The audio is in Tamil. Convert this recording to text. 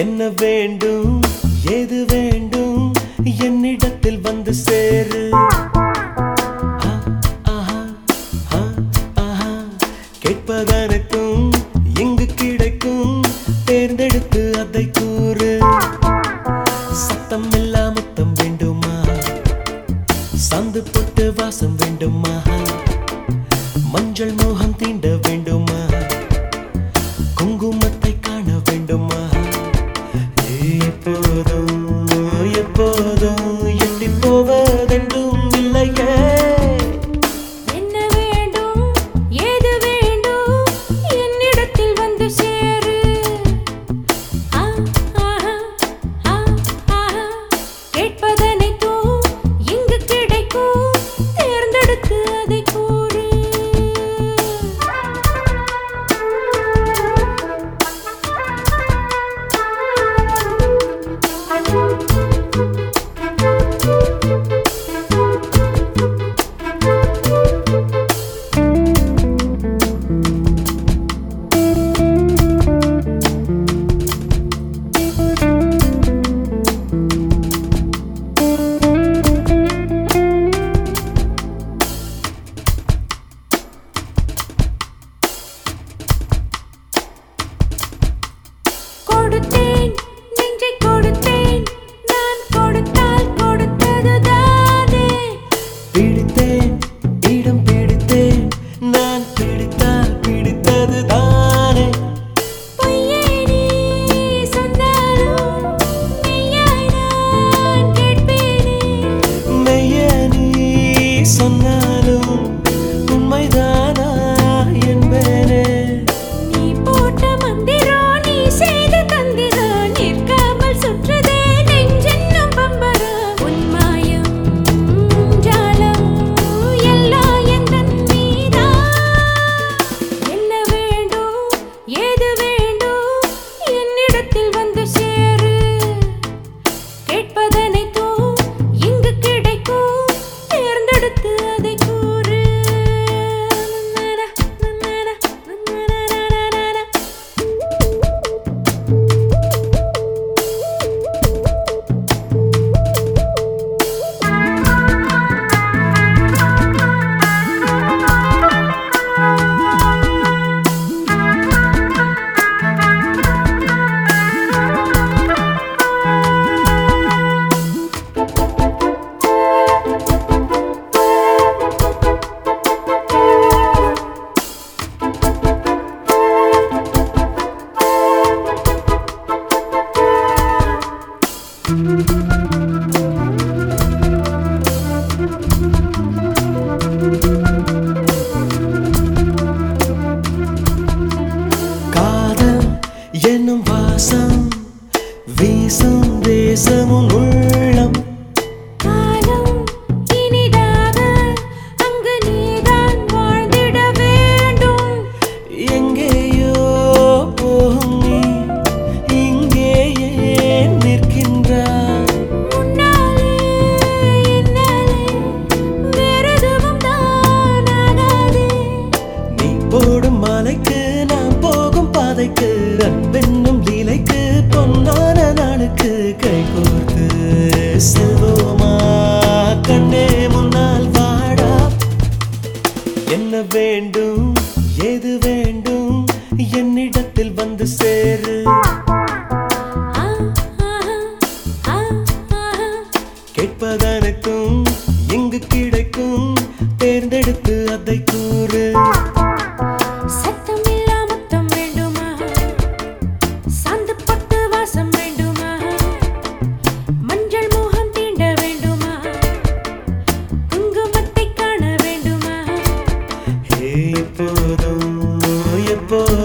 என்ன வேண்டும் ஏது வேண்டும் என்னிடத்தில் வந்து சேரு ஆ, ஆஹா, ஆ, ஆஹா. கேட்பதனக்கும் இங்கு கிடைக்கும் தேர்ந்தெடுத்து அதை கூறு சத்தம் இல்லா முத்தம் வேண்டுமா சந்து போட்டு வாசம் வேண்டுமா மஞ்சள் மோகம் தீண்ட வேண்டுமா குங்குமத்தை காண வேண்டுமா எப்போதும் எப்போதும் எட்டி போவதென்றும் இல்லையே என்ன வேண்டும் ஏது வேண்டும் என்னிடத்தில் வந்து சேரு ஆ, ஆஹா, ஆ, ஆஹா. கேட்பதனைத்தும் இங்கு கிடைக்கும் தேர்ந்தெடுத்து அதை கூறு கொடுத்தேன் நெஞ்சை கொடுத்தேன் நான் கொடுத்தால் கொடுத்ததுதானே பிடித்தேன் இடம் பிடித்தேன் நான் பிடித்தால் பிடித்தது தானே பொய்யே நீ சொன்னாலும் மெய்யாய் நான் கேட்பேனே மெய்ய நீ சொன்னாலும் உண்மைதானா என்பேனே நீ போட்ட மந்திரம் நீ செய்த தந்திரம் நிற்காமல் சுற்றுதே நெஞ்சென்னும் பம்பரம் உன் மாயம் ஜாலம் எல்லாம் எந்தன் மீதான் என்ன வேண்டும் ஏது வேண்டும் என்னிடத்தில் வந்து சேரு கேட்பதனைத்தும் இங்கு கிடைக்கும் தேர்ந்தெடுத்து அதை கூறு நன்னன, நன்னன, நன்னனனனனன. காதல் என்னும் வாசம் வீசும் தேசமும் உள்ளம் காலம் இனிதாக அங்கு நீதான் வாழ்ந்திட வேண்டும் எங்கேயோ போகும் நீ இங்கே ஏன் நிற்கின்றாய் முன்னாலே என்னாலே வேறெதுவும் தான் ஆகாதே நீ போடும் மாலைக்கு நான் போகும் பாதைக்கு அன்பென்னும் லீலைக்கு பொன்னான நாளுக்கு கை கோர்த்து செல்வோமா கண்ணே முன்னால் வாடா என்ன வேண்டும் ஏது வேண்டும் என்னிடத்தில் வந்து சேரு ஆ, ஆஹா, ஆ, ஆஹா. கேட்பதனக்கும் இங்கு கிடைக்கும் தேர்ந்தெடுத்து அதை கூறு சத்தம் இல்லா முத்தம் வேண்டுமா சாந்து பட்டு வாசம் வேண்டுமா மஞ்சள் மோகம் தீண்ட வேண்டுமா குங்குமத்தை காண வேண்டுமா எப்போதும் எப்போதும்